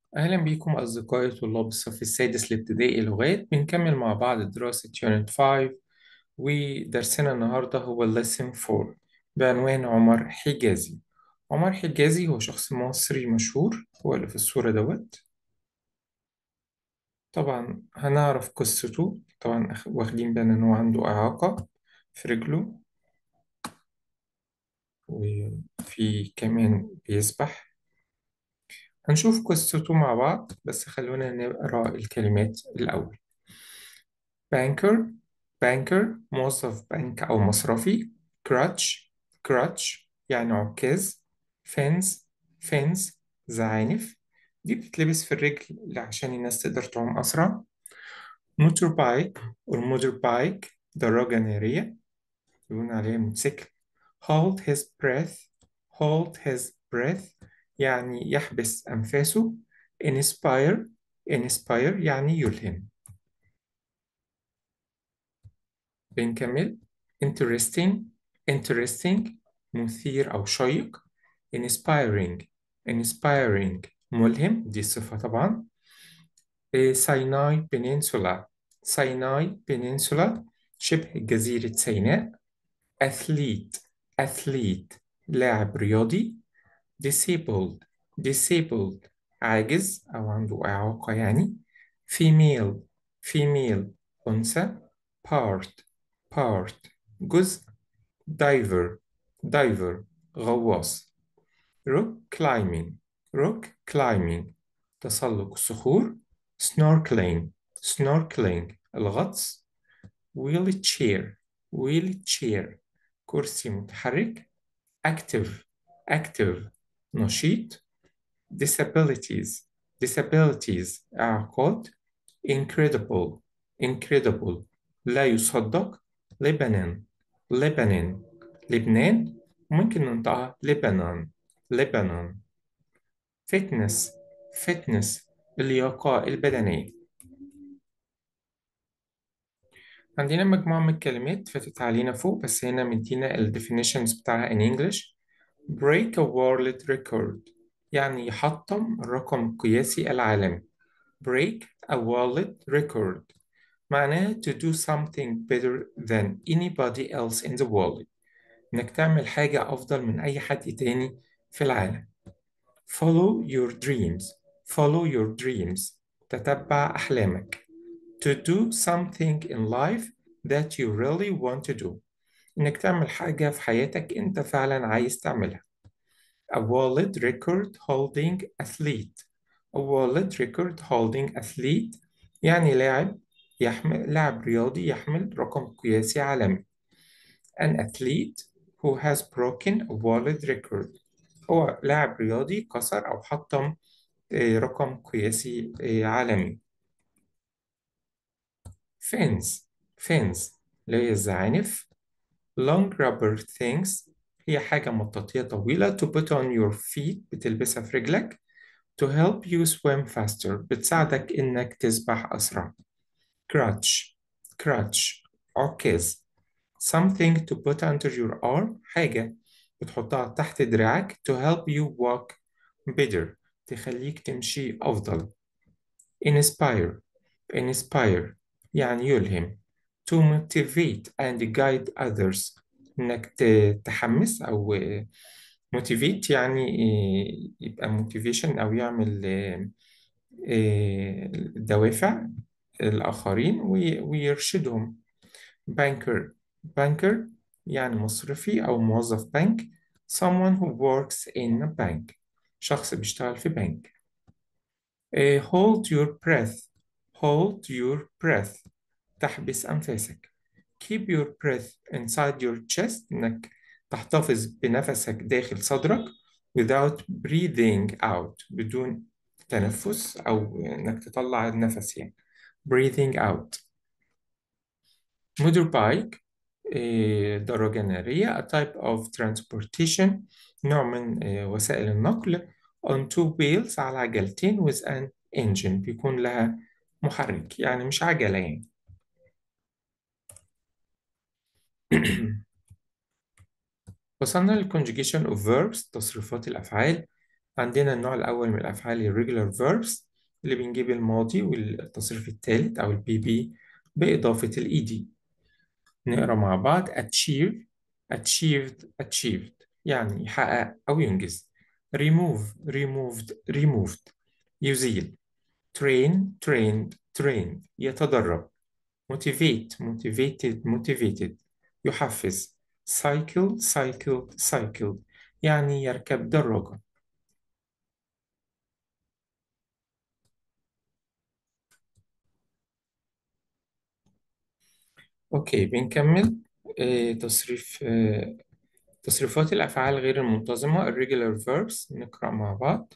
أهلا بكم أصدقائي طلاب الصف السادس الابتدائي لغات بنكمل مع بعض دراسة يونت 5 ودرسنا النهاردة هو lesson 4 بعنوان عمر حجازي عمر حجازي هو شخص مصري مشهور هو اللي في الصورة دوت طبعا هنعرف قصته طبعا أخ- واخدين بالنا إن هو عنده إعاقة في رجله وفي كمان بيسبح هنشوف قصته مع بعض بس خلونا نقرأ الكلمات الأول بانكر بانكر موظف بنك أو مصرفي كراتش كراتش يعني عكاز فينز فينز زعانف دي بتتلبس في الرجل عشان الناس تقدر تعوم أسرع موتور بايك والموتور بايك دراجة نارية يقولون عليها موتوسيكل hold his breath hold his breath يعني يحبس أنفاسه inspire inspire يعني يلهم بنكمل interesting interesting مثير أو شيق inspiring inspiring ملهم دي صفة طبعا إيه، سيناي بنينسولا سيناي بنينسولا شبه جزيرة سيناء athlete athlete لاعب رياضي disabled disabled عاجز أو عنده إعاقة يعني female female أنثى part part جزء diver diver غواص rock climbing rock climbing تسلق الصخور snorkeling snorkeling الغطس wheelchair wheelchair كرسي متحرك active active نشيط disabilities disabilities إعاقات incredible incredible لا يصدق Lebanon Lebanon لبنان ممكن ننطقها لبنان لبنان fitness fitness اللياقة البدنية عندنا مجموعة من الكلمات فاتت علينا فوق بس هنا مدينا ال definitions بتاعها in English break a world record يعني يحطم الرقم القياسي العالمي break a world record معناه to do something better than anybody else in the world إنك تعمل حاجة أفضل من أي حد تاني في العالم follow your dreams follow your dreams تتبع أحلامك to do something in life that you really want to do إنك تعمل حاجة في حياتك أنت فعلا عايز تعملها a world record holding athlete a world record holding athlete يعني لاعب يحمل لاعب رياضي يحمل رقم قياسي عالمي an athlete who has broken a world record هو لاعب رياضي كسر أو حطم آه، رقم قياسي آه، عالمي fins fins اللي هي الزعانف long rubber things هي حاجة مطاطية طويلة to put on your feet بتلبسها في رجلك to help you swim faster بتساعدك إنك تسبح أسرع crutch crutch عكاز something to put under your arm حاجة بتحطها تحت دراعك to help you walk better تخليك تمشي أفضل inspire inspire يعني يلهم to motivate and guide others إنك ت- تحمس أو آه، motivate يعني آه، يبقى motivation أو يعمل آه، آه، دوافع الآخرين وي- ويرشدهم banker banker يعني مصرفي أو موظف بنك someone who works in a bank شخص بيشتغل في بنك آه، hold your breath hold your breath تحبس أنفاسك keep your breath inside your chest إنك تحتفظ بنفسك داخل صدرك without breathing out بدون تنفس أو إنك تطلع النفس يعني breathing out motorbike إيه، دراجة نارية a type of transportation نوع من إيه، وسائل النقل on two wheels على عجلتين with an engine بيكون لها محرك يعني مش عجلة يعني وصلنا لل conjugation of verbs تصريفات الأفعال عندنا النوع الأول من الأفعال ال regular verbs اللي بنجيب الماضي والتصريف الثالث أو البي بي بإضافة ال ed نقرأ مع بعض achieve achieved achieved يعني يحقق أو ينجز remove removed removed يزيل train trained trained يتدرب motivate motivated motivated يحفز cycle cycled cycled يعني يركب دراجة أوكي بنكمل آه، تصريف آه، تصريفات الأفعال غير المنتظمة irregular verbs نقرأ مع بعض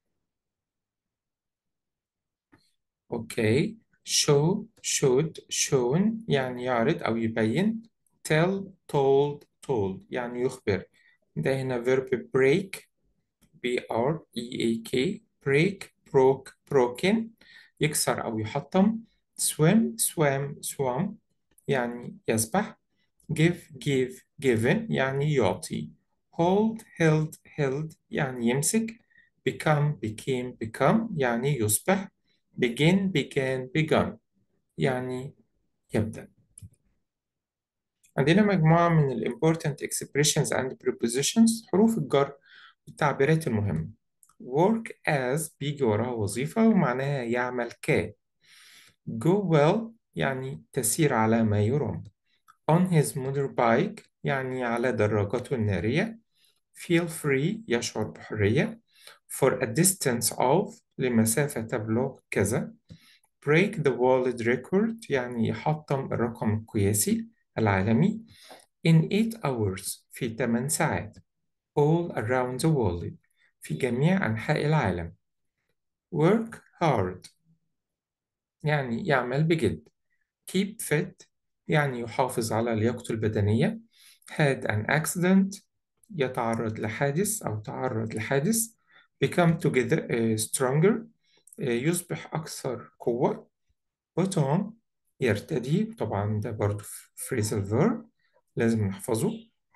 أوكي show showed shown يعني يعرض أو يبين tell told told يعني يخبر ده هنا verb break B R E A K break broke broken يكسر أو يحطم swim swam swam يعني يسبح give give given يعني يعطي hold held held يعني يمسك become became become يعني يصبح begin began begun يعني يبدأ عندنا مجموعة من ال important expressions and prepositions حروف الجر والتعبيرات المهمة work as بيجي وراها وظيفة ومعناها يعمل ك go well يعني تسير على ما يرام on his motorbike يعني على دراجته النارية feel free يشعر بحرية for a distance of لمسافة تبلغ كذا break the world record يعني يحطم الرقم القياسي العالمي in 8 hours في 8 ساعات all around the world في جميع أنحاء العالم work hard يعني يعمل بجد keep fit يعني يحافظ على لياقته البدنية had an accident يتعرض لحادث أو تعرض لحادث become together uh, stronger uh, يصبح أكثر قوة put on يرتدي طبعا ده برضو phrasal verb لازم نحفظه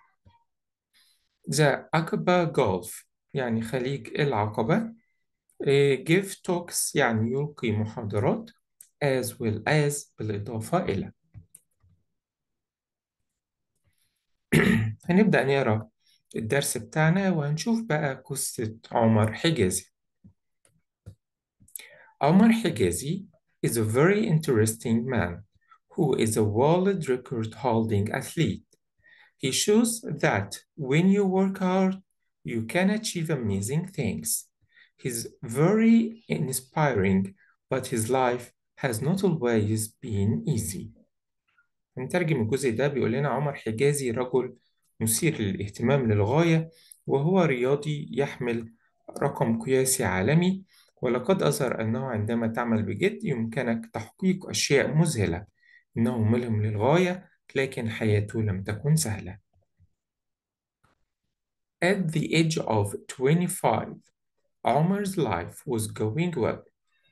the Aqaba Gulf يعني خليج العقبة uh, give talks يعني يلقي محاضرات as well as بالإضافة إلى هنبدأ نقرأ الدرس بتاعنا وهنشوف بقى قصة عمر حجازي عمر حجازي is a very interesting man who is a world record holding athlete. He shows that when you work hard, you can achieve amazing things. He's very inspiring, but his life has not always been easy. هنترجم الجزء ده بيقول لنا عمر حجازي رجل مثير للاهتمام للغاية وهو رياضي يحمل رقم قياسي عالمي ولقد أظهر أنه عندما تعمل بجد يمكنك تحقيق أشياء مذهلة إنه ملهم للغاية لكن حياته لم تكن سهلة At the age of 25 Omar's life was going well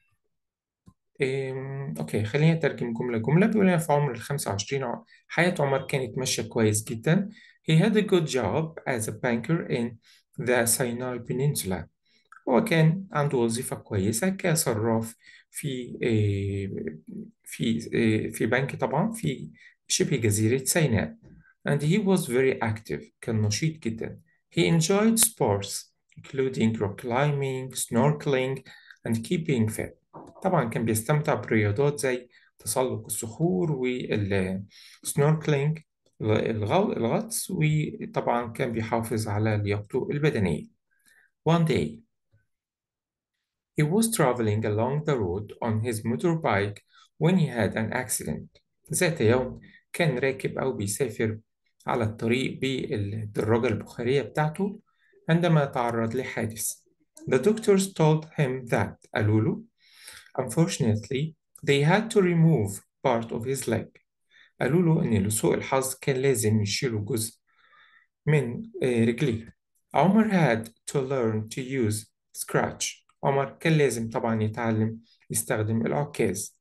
إيه، أوكي خلينا نترجم جملة جملة بيقول لنا في عمر ال 25 ع- حياة عمر كانت ماشية كويس جدا He had a good job as a banker in the Sinai Peninsula هو كان عنده وظيفة كويسة كصراف في إيه، في إيه، في بنك طبعا في شبه جزيرة سيناء and he was very active كان نشيط جدا he enjoyed sports including rock climbing snorkeling and keeping fit طبعا كان بيستمتع برياضات زي تسلق الصخور والسنوركلينج الغطس وطبعا كان بيحافظ على لياقته البدنية One day he was traveling along the road on his motorbike when he had an accident ذات يوم كان راكب أو بيسافر على الطريق بالدراجة البخارية بتاعته عندما تعرض لحادث The doctors told him that قالوا له Unfortunately, they had to remove part of his leg. قالوا له إن لسوء الحظ كان لازم يشيلوا جزء من آه، رجليه. عمر had to learn to use scratch. عمر كان لازم طبعا يتعلم يستخدم العكاز.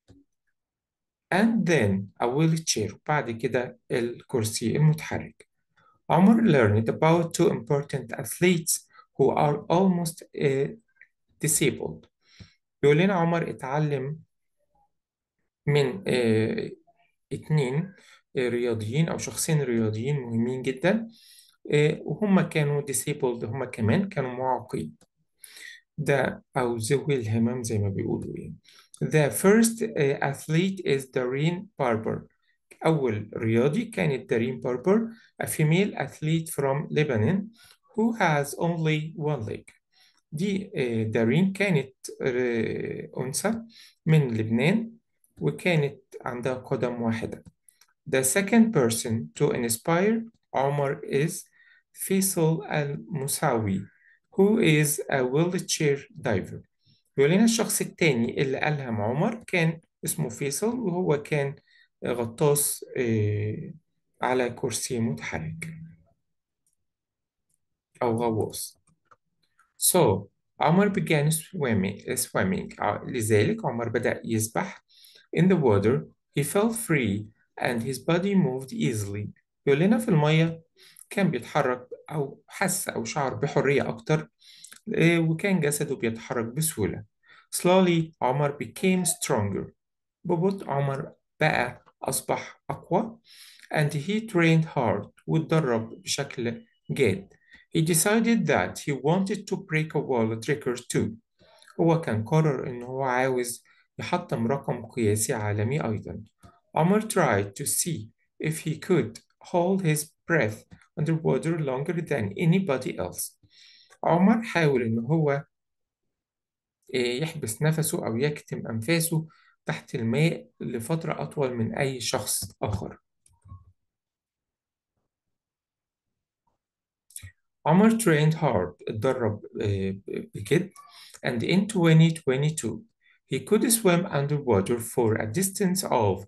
And then a wheelchair. بعد كده الكرسي المتحرك. عمر learned about two important athletes who are almost uh, disabled بيقول لنا عمر اتعلم من آه، اتنين آه، رياضيين أو شخصين رياضيين مهمين جدا آه، وهم كانوا disabled هم كمان كانوا معاقين ده أو ذوي الهمم زي ما بيقولوا يعني The first uh, athlete is Doreen Barber أول رياضي كانت دارين باربر a female athlete from Lebanon who has only one leg دي آه، دارين كانت آه، أنثى من لبنان وكانت عندها قدم واحدة The second person to inspire عمر is فيصل المساوي who is a wheelchair diver بيقول لنا الشخص التاني اللي ألهم عمر كان اسمه فيصل وهو كان غطاس آه، على كرسي متحرك أو غواص So عمر began swimming, swimming. ع- لذلك عمر بدأ يسبح in the water he felt free and his body moved easily يقول لنا في المية كان بيتحرك أو حس أو شعر بحرية أكتر آه، وكان جسده بيتحرك بسهولة slowly عمر became stronger ببطء عمر بقى أصبح أقوى and he trained hard واتدرب بشكل جاد he decided that he wanted to break a world record too هو كان قرر إن هو عاوز يحطم رقم قياسي عالمي أيضا عمر tried to see if he could hold his breath underwater longer than anybody else عمر حاول إن هو إيه، يحبس نفسه أو يكتم أنفاسه تحت الماء لفترة أطول من أي شخص آخر عمر trained hard اتدرب آه، بجد and in 2022 he could swim underwater for a distance of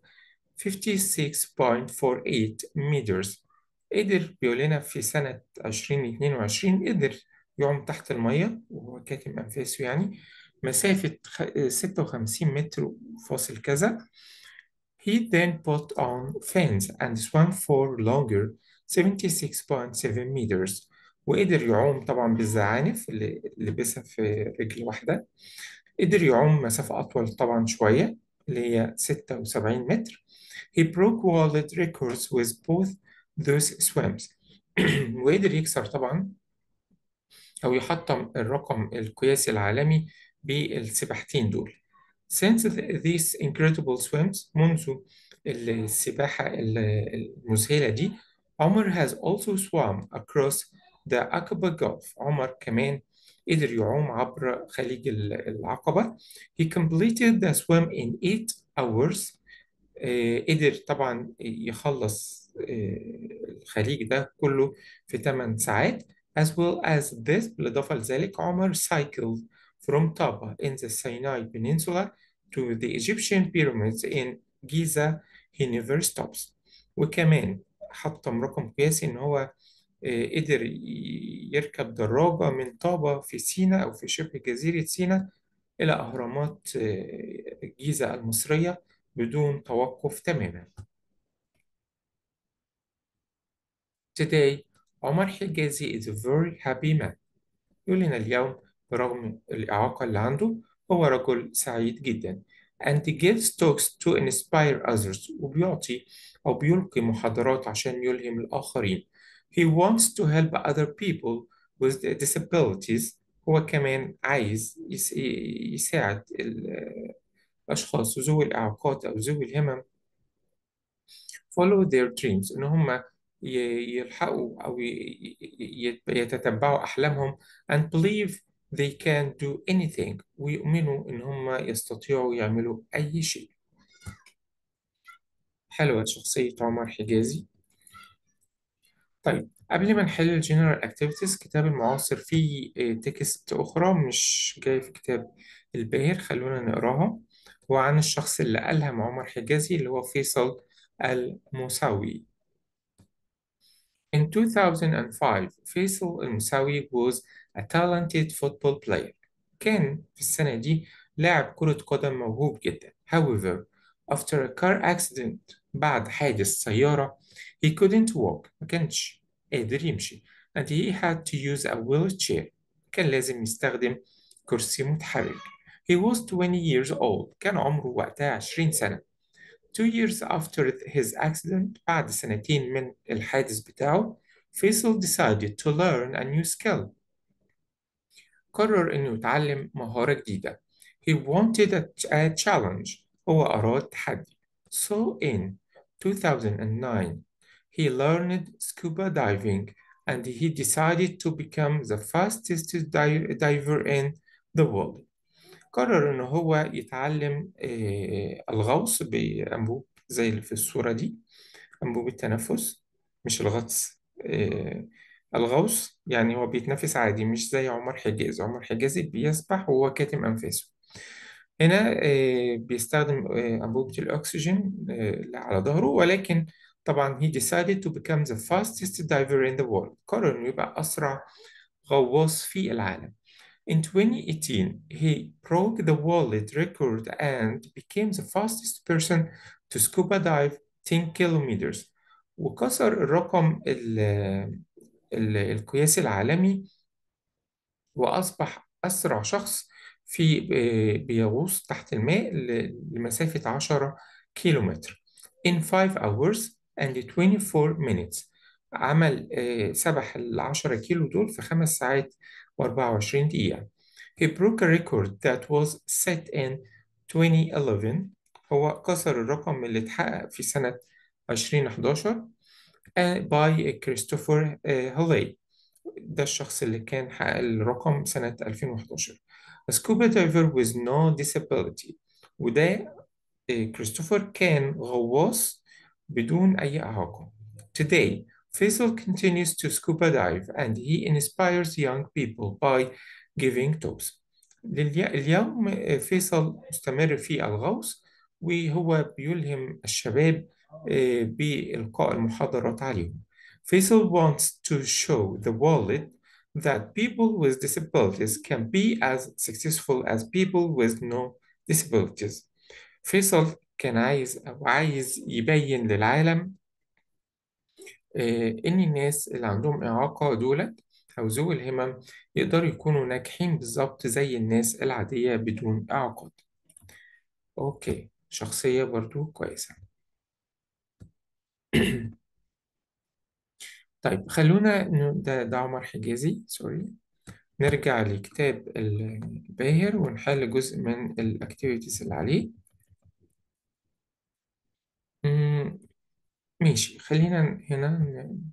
56.48 meters قدر بيقول لنا في سنة 2022 قدر يعوم تحت المية وهو كاتم أنفاسه يعني مسافة خ- 56 متر فاصل كذا He then put on fins and swam for longer 76.7 meters وقدر يعوم طبعا بالزعانف اللي لبسها في رجل واحدة قدر يعوم مسافة أطول طبعا شوية اللي هي 76 متر He broke world records with both those swims وقدر يكسر طبعا أو يحطم الرقم القياسي العالمي بالسباحتين دول Since th- these incredible swims منذ السباحة ال- المذهلة دي عمر has also swum across the Aqaba Gulf عمر كمان قدر يعوم عبر خليج ال- العقبة He completed the swim in 8 hours آه، قدر طبعا يخلص آه، الخليج ده كله في 8 ساعات as well as this بالإضافة لذلك عمر cycled from Taba in the Sinai Peninsula to the Egyptian pyramids in Giza he never stops وكمان حطم رقم قياسي إن هو آه، قدر ي- يركب دراجة من طابة في سيناء أو في شبه جزيرة سيناء إلى أهرامات آه، الجيزة المصرية بدون توقف تماما. Today, عمر حجازي is a very happy man. يقول لنا اليوم برغم الإعاقة اللي عنده هو رجل سعيد جدا and gives talks to inspire others وبيعطي أو بيلقي محاضرات عشان يلهم الآخرين. He wants to help other people with disabilities. هو كمان عايز يس- يساعد ال- الأشخاص ذوي الإعاقات أو ذوي الهمم follow their dreams إن هم ي- يلحقوا أو ي- ي- يتتبعوا أحلامهم and believe they can do anything ويؤمنوا إن هم يستطيعوا يعملوا أي شيء حلوة شخصية عمر حجازي طيب قبل ما نحل الجنرال اكتيفيتيز كتاب المعاصر فيه تكست أخرى مش جاي في كتاب الباهر خلونا نقراها هو عن الشخص اللي ألهم عمر حجازي اللي هو فيصل الموسوي In 2005, Faisal al-Musawi was a talented football player. كان في السنة دي لاعب كرة قدم موهوب جدا. However, after a car accident بعد حادث سيارة, he couldn't walk. ما كانش قادر يمشي. And he had to use a wheelchair. كان لازم يستخدم كرسي متحرك He was 20 years old كان عمره وقتها 20 سنة Two years after his accident بعد سنتين من الحادث بتاعه فيصل decided to learn a new skill قرر إنه يتعلم مهارة جديدة He wanted a, a challenge هو أراد تحدي So in 2009 he learned scuba diving and he decided to become the fastest di- diver in the world قرر إن هو يتعلم آه، الغوص بأنبوب زي اللي في الصورة دي أنبوب التنفس مش الغطس آه، الغوص يعني هو بيتنفس عادي مش زي عمر حجاز عمر حجازي بيسبح وهو كاتم أنفاسه هنا آه، بيستخدم آه، أنبوبة الأكسجين آه، على ظهره ولكن طبعا he decided to become the fastest diver in the world قرر إنه يبقى أسرع غواص في العالم In 2018, he broke the world record and became the fastest person to scuba dive 10 kilometers وكسر الرقم ال ال القياسي العالمي وأصبح أسرع شخص في بيغوص تحت الماء ل- لمسافة 10 كيلومتر in 5 hours and 24 minutes عمل آه، سبح ال 10 كيلو دول في خمس ساعات و24 دقيقة He broke a record that was set in 2011 هو كسر الرقم اللي اتحقق في سنة 2011 آه، by كريستوفر هولي ده الشخص اللي كان حقق الرقم سنة 2011 A scuba diver with no disability وده آه، كريستوفر كان غواص بدون أي إعاقة Today Faisal continues to scuba dive and he inspires young people by giving talks للي- اليوم آه، فيصل مستمر في الغوص وهو بيلهم الشباب آه، بإلقاء المحاضرات عليهم Faisal wants to show the world that people with disabilities can be as successful as people with no disabilities. فيصل كان عايز أو عايز يبين للعالم آه، إن الناس اللي عندهم إعاقة دولت أو ذوي الهمم يقدروا يكونوا ناجحين بالظبط زي الناس العادية بدون إعاقات. أوكي شخصية برضو كويسة. طيب خلونا ن- ده ده عمر حجازي سوري نرجع لكتاب الباهر ونحل جزء من الأكتيفيتيز اللي عليه مم، ماشي خلينا هنا ن-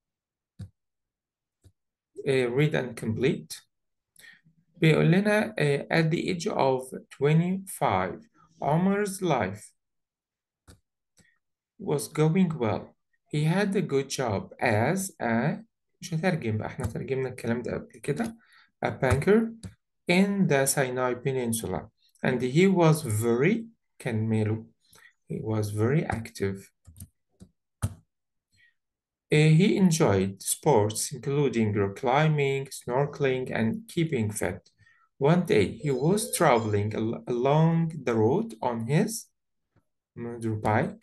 آه، read and complete بيقول لنا آه، at the age of 25 عمر's life was going well he had a good job as a مش هترجم بقى احنا ترجمنا الكلام ده قبل كده a banker in the Sinai Peninsula and he was very كان ماله he was very active Uh, he enjoyed sports including rock climbing, snorkeling, and keeping fit. One day he was traveling al- along the road on his motorbike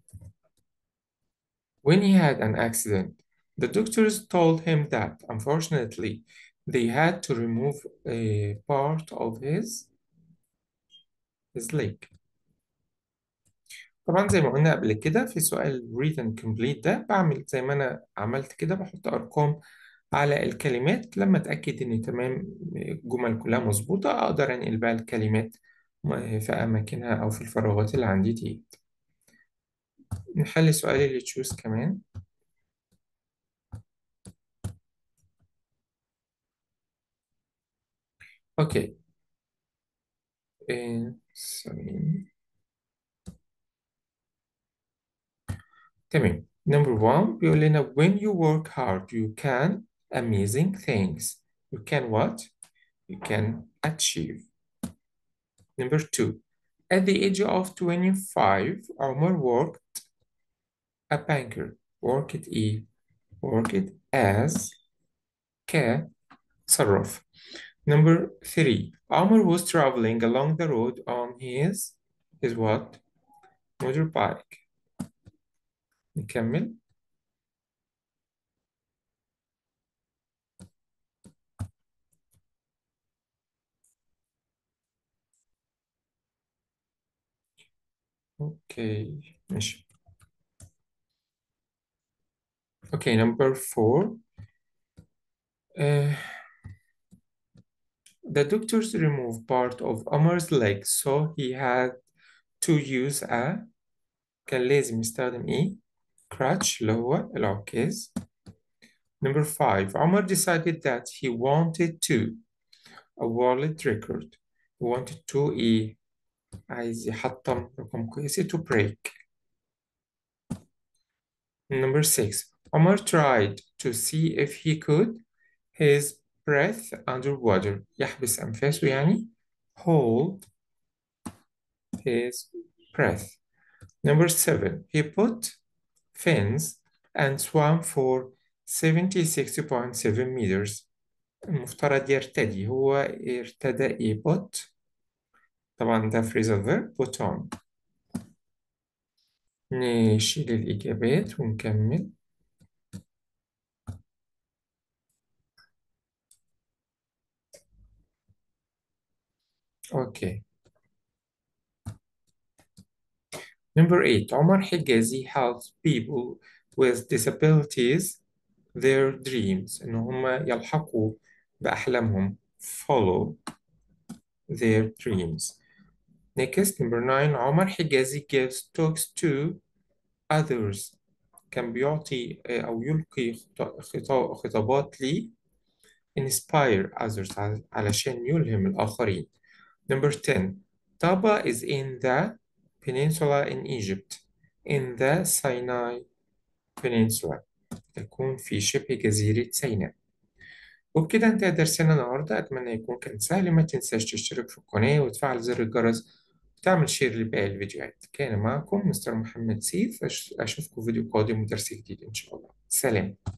when he had an accident. The doctors told him that unfortunately they had to remove a part of his, his leg. طبعا زي ما قلنا قبل كده في سؤال read and complete ده بعمل زي ما أنا عملت كده بحط أرقام على الكلمات لما أتأكد إن تمام الجمل كلها مظبوطة أقدر أنقل بقى الكلمات في أماكنها أو في الفراغات اللي عندي دي نحل السؤال اللي تشوز كمان أوكي إيه، ثواني. تمام number one بيقول لنا when you work hard you can amazing things you can what you can achieve number two at the age of 25 Omar worked a banker worked إيه worked as كصرف number three Omar was traveling along the road on his his what motorbike نكمل اوكي ماشي اوكي number four uh, the doctors removed part of Omar's leg so he had to use a كان لازم يستخدم ايه crutch اللي هو العكاز number five Omar decided that he wanted to a world record he wanted to ايه عايز يحطم رقم قياسي to break number six Omar tried to see if he could his breath underwater يحبس أنفاسه يعني hold his breath number seven he put fins and swam for 76.7 meters المفترض يرتدي هو ارتدى ايه put طبعا ده phrasal verb put on نشيل الإجابات ونكمل أوكي Number eight عمر حجازي helps people with disabilities their dreams إن هم يلحقوا بأحلامهم follow their dreams Next number nine عمر حجازي gives talks to others كان بيعطي آه، أو يلقي خط- خطا- خطابات لي inspire others ع- علشان يلهم الآخرين Number 10 Taba is in the peninsula in Egypt in the Sinai Peninsula تكون في شبه جزيرة سيناء وبكده انتهى درسنا النهاردة أتمنى يكون كان سهل ما تنساش تشترك في القناة وتفعل زر الجرس وتعمل شير لباقي الفيديوهات كان معكم مستر محمد سيف أش- أشوفكم في فيديو قادم ودرس جديد إن شاء الله سلام